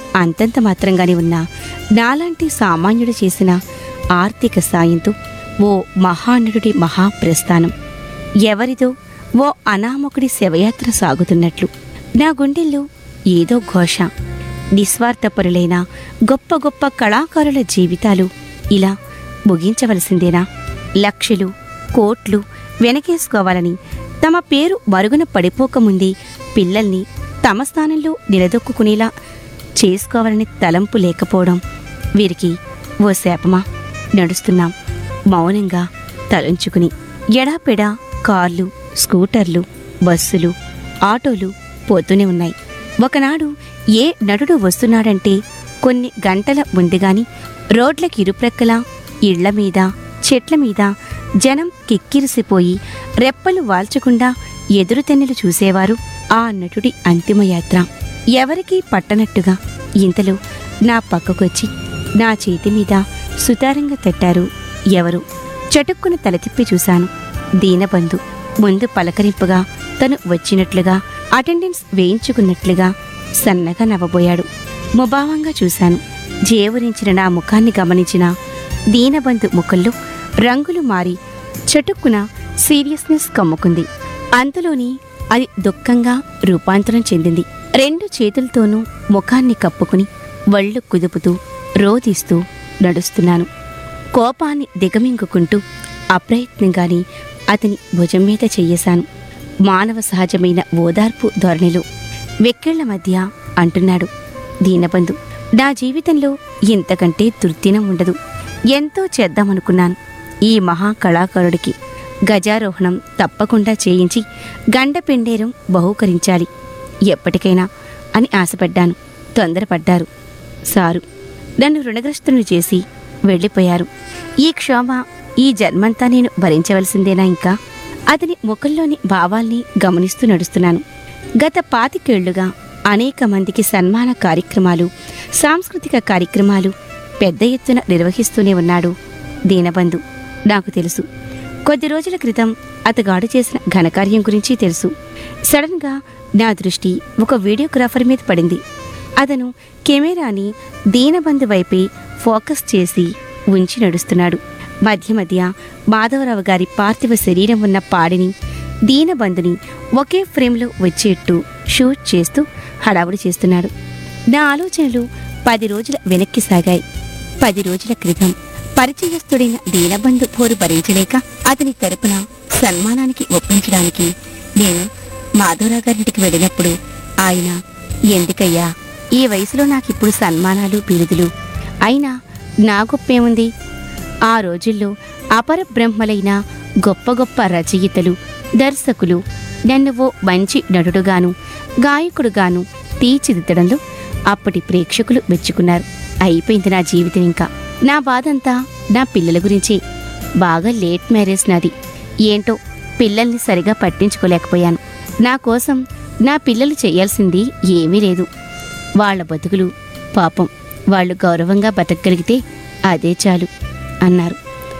అంతంత మాత్రంగానే ఉన్న నాలాంటి సామాన్యుడు చేసిన ఆర్థిక సాయంతో ఓ మహానటుడి మహాప్రస్థానం ఎవరిదో ఓ అనామకుడి శవయాత్ర సాగుతున్నట్లు నా గుండెల్లో ఏదో ఘోష నిస్వార్థపరులైన గొప్ప గొప్ప కళాకారుల జీవితాలు ఇలా ముగించవలసిందేనా లక్షలు కోట్లు వెనకేసుకోవాలని తమ పేరు మరుగున పడిపోకముందే పిల్లల్ని తమ స్థానంలో నిలదొక్కునేలా చేసుకోవాలని తలంపు లేకపోవడం వీరికి ఓ శాపమా నడుస్తున్నాం మౌనంగా తలంచుకుని ఎడాపెడా కార్లు స్కూటర్లు బస్సులు ఆటోలు పోతూనే ఉన్నాయి ఒకనాడు ఏ నటుడు వస్తున్నాడంటే కొన్ని గంటల ముందుగాని రోడ్లకి ఇరుప్రక్కల ఇళ్ల మీద చెట్ల మీద జనం కిక్కిరిసిపోయి రెప్పలు వాల్చకుండా ఎదురుతెన్నెలు చూసేవారు ఆ నటుడి అంతిమయాత్ర ఎవరికీ పట్టనట్టుగా ఇంతలో నా పక్కకొచ్చి నా చేతి మీద సుతారంగా తట్టారు ఎవరు చటుక్కున తల తిప్పి చూశాను దీనబంధు ముందు పలకరింపుగా తను వచ్చినట్లుగా అటెండెన్స్ వేయించుకున్నట్లుగా సన్నగా నవ్వబోయాడు ముభావంగా చూశాను జేవురించిన నా ముఖాన్ని గమనించిన దీనబంధు ముఖంలో రంగులు మారి చటుక్కున సీరియస్నెస్ కమ్ముకుంది అంతలోని అది దుఃఖంగా రూపాంతరం చెందింది రెండు చేతులతోనూ ముఖాన్ని కప్పుకుని వళ్ళు కుదుపుతూ రోధిస్తూ నడుస్తున్నాను కోపాన్ని దిగమింగుకుంటూ అప్రయత్నంగానే అతని భుజం మీద చెయ్యేశాను మానవ సహజమైన ఓదార్పు ధోరణిలో వెక్కిళ్ల మధ్య అంటున్నాడు దీనబంధు నా జీవితంలో ఇంతకంటే దుర్దినం ఉండదు ఎంతో చేద్దామనుకున్నాను ఈ మహా కళాకారుడికి గజారోహణం తప్పకుండా చేయించి గండపెండేరం బహూకరించాలి ఎప్పటికైనా అని ఆశపడ్డాను తొందరపడ్డారు సారు నన్ను రుణగ్రస్తుని చేసి వెళ్ళిపోయారు ఈ క్షోభ ఈ జన్మంతా నేను భరించవలసిందేనా ఇంకా అతని ముఖంలోని భావాల్ని గమనిస్తూ నడుస్తున్నాను గత పాతికేళ్లుగా అనేక మందికి సన్మాన కార్యక్రమాలు సాంస్కృతిక కార్యక్రమాలు పెద్ద ఎత్తున నిర్వహిస్తూనే ఉన్నాడు దీనబంధు నాకు తెలుసు కొద్ది రోజుల క్రితం అతగాడు చేసిన ఘనకార్యం గురించి తెలుసు సడన్గా నా దృష్టి ఒక వీడియోగ్రాఫర్ మీద పడింది అతను కెమెరాని దీనబంధు వైపే ఫోకస్ చేసి ఉంచి నడుస్తున్నాడు మధ్య మధ్య మాధవరావు గారి పార్థివ శరీరం ఉన్న పాడిని దీనబంధుని ఒకే ఫ్రేమ్లో వచ్చేట్టు షూట్ చేస్తూ హడావుడి చేస్తున్నాడు నా ఆలోచనలు పది రోజుల వెనక్కి సాగాయి పది రోజుల క్రితం పరిచయస్తుడైన దీనబంధు పోరు భరించలేక అతని తరపున సన్మానానికి ఒప్పించడానికి నేను మాధవరావు గారింటికి వెళ్ళినప్పుడు ఆయన ఎందుకయ్యా ఈ వయసులో నాకిప్పుడు సన్మానాలు బిరుదులు అయినా నా గొప్పేముంది ఆ రోజుల్లో అపర బ్రహ్మలైన గొప్ప గొప్ప రచయితలు దర్శకులు నన్ను ఓ మంచి నటుడుగాను గాయకుడుగాను తీర్చిదిద్దడంలో అప్పటి ప్రేక్షకులు మెచ్చుకున్నారు అయిపోయింది నా జీవితం ఇంకా నా బాధంతా నా పిల్లల గురించే బాగా లేట్ మ్యారేజ్ నాది ఏంటో పిల్లల్ని సరిగా పట్టించుకోలేకపోయాను నా కోసం నా పిల్లలు చేయాల్సింది ఏమీ లేదు వాళ్ళ బతుకులు పాపం వాళ్ళు గౌరవంగా బతకగలిగితే అదే చాలు అన్నారు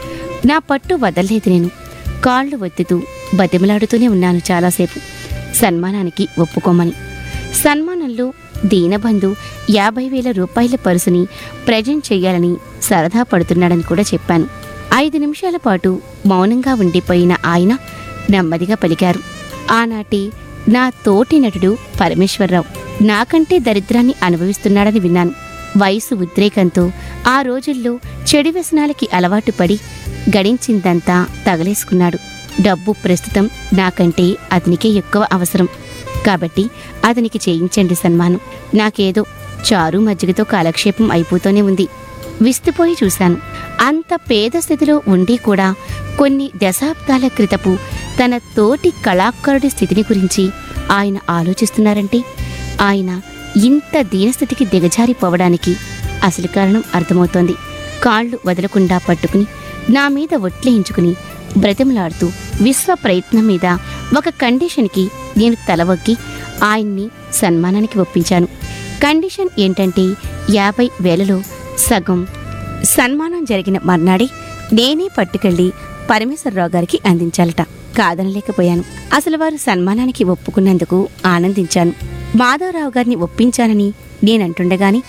నా పట్టు వదలలేదు నేను కాళ్ళు ఒత్తుతూ బతిమలాడుతూనే ఉన్నాను చాలాసేపు సన్మానానికి ఒప్పుకోమని సన్మానంలో దీనబంధు యాభై వేల రూపాయల పరుసుని ప్రజెంట్ చెయ్యాలని సరదా పడుతున్నాడని కూడా చెప్పాను ఐదు నిమిషాల పాటు మౌనంగా ఉండిపోయిన ఆయన నెమ్మదిగా పలికారు ఆనాటి నా తోటి నటుడు పరమేశ్వరరావు నాకంటే దరిద్రాన్ని అనుభవిస్తున్నాడని విన్నాను వయసు ఉద్రేకంతో ఆ రోజుల్లో చెడు వ్యసనాలకి అలవాటు పడి గడించిందంతా తగలేసుకున్నాడు డబ్బు ప్రస్తుతం నాకంటే అతనికే ఎక్కువ అవసరం కాబట్టి అతనికి చేయించండి సన్మానం నాకేదో చారు మజ్జిగతో కాలక్షేపం అయిపోతూనే ఉంది విస్తుపోయి చూశాను అంత పేద స్థితిలో ఉండి కూడా కొన్ని దశాబ్దాల క్రితపు తన తోటి కళాకారుడి స్థితిని గురించి ఆయన ఆలోచిస్తున్నారంటే ఆయన ఇంత దీనస్థితికి దిగజారిపోవడానికి అసలు కారణం అర్థమవుతోంది కాళ్ళు వదలకుండా పట్టుకుని నా మీద ఒట్లేయించుకుని బ్రతిమలాడుతూ విశ్వ ప్రయత్నం మీద ఒక కండిషన్కి నేను తలవొగ్గి ఆయన్ని సన్మానానికి ఒప్పించాను కండిషన్ ఏంటంటే యాభై వేలలో సగం సన్మానం జరిగిన మర్నాడే నేనే పట్టుకెళ్ళి పరమేశ్వరరావు గారికి అందించాలట కాదనలేకపోయాను అసలు వారు సన్మానానికి ఒప్పుకున్నందుకు ఆనందించాను మాధవరావు గారిని ఒప్పించానని నేనంటుండగాని